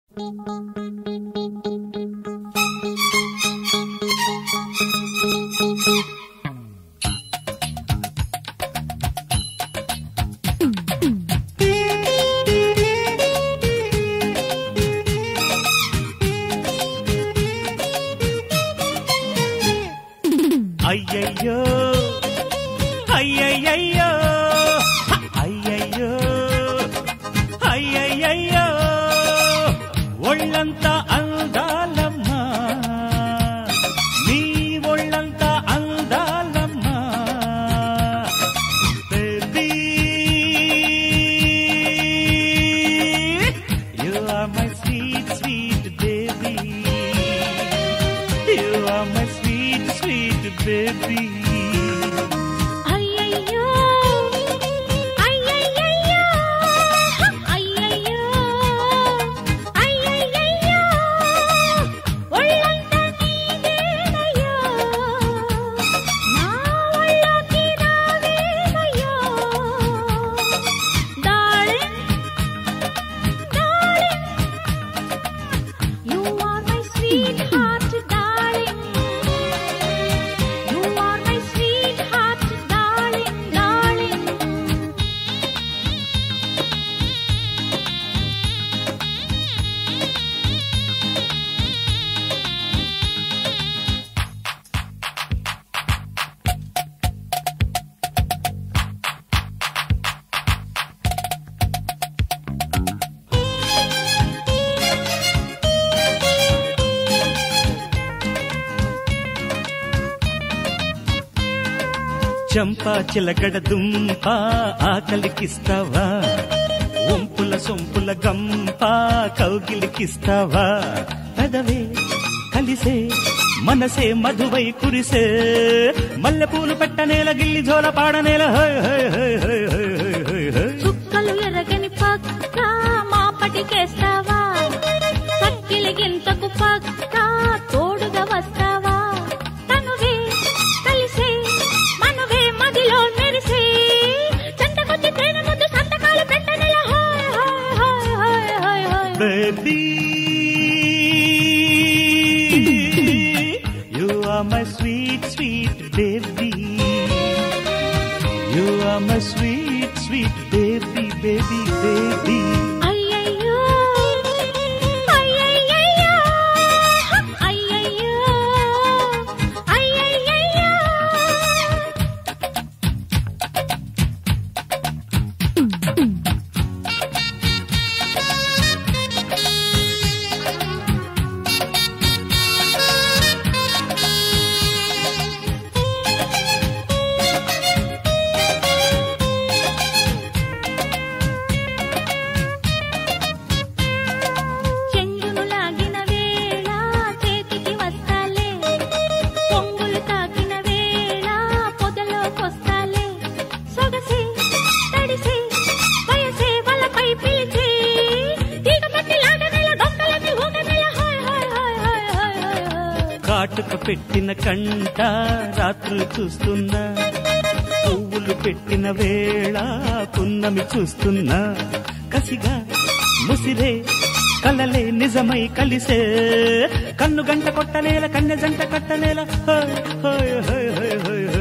అయ్యయ్యో అయ్యయ్యయ్యో హ! అయ్యయ్యో అయ్యయ్యయ్యో ఒళ్ళంతా అందాలమ్మా నీ ఒళ్ళంతా అందాలమ్మా baby you are my sweet sweet baby You are my sweet, sweet baby. అయ్యయ్యో అయ్యయ్యయ్యో అయ్యయ్యో అయ్యయ్యయ్యో ఒళ్ళంతా నీదేనయ్యో నా ఒళ్ళోకి రావేనయ్యో darling darling You are my sweetheart, darling. You are my sweetheart, darling, darling. చంపా చిలకడ దుంప ఆకలికిస్తావా ఒంపుల సొంపుల గంప కౌగిలికిస్తావా పెదవే కలిసే మనసే మధువై కురిసే మల్లెపూలు పెట్టనేల గిల్లి జోల పాడనేల హై హై హై హై హై హై హై హై. చుక్కలు ఎరగని పక్క మాపటికేస్తావా సక్కిలి గింతకు పక్క తోడుగా వస్తావా తనువే కలిసే మనవే మదిలో మెరిసే చెంతకొచ్చి తేనె ముద్దు సంతకాలు పెట్టనిలా హాయ్ హాయ్ హాయ్ హాయ్ హాయ్ baby. You are my sweet, sweet baby. You are my sweet, sweet baby, baby, baby. అయ్యయ్యో అయ్యయ్యయ్యో అయ్యయ్యో అయ్యయ్యయ్యో చెంగును లాగిన వేళ చేతికి వస్తాలే పొంగులు తాకిన వేళ పొదలోకొస్తాలే సొగసే తడిసే వయసే వలపై పిలిచే తీగ పట్టి లాగనేల డొక్కలన్నీ ఊగనేల హాయ్ హాయ్ హాయ్ హాయ్ హాయ్ హాయ్ హాయ్ కాటుక పెట్టిన కంట రాత్రులు చూస్తున్నా పువ్వులు పెట్టిన వేళ పున్నమి చూస్తున్నా కసిగా ముసిరే కలలే నిజమై కలిసే కన్ను గంట కొట్టనేల కన్నె జంట కట్టనేల హాయ్ హాయ్ హాయ్ హాయ్ హాయ్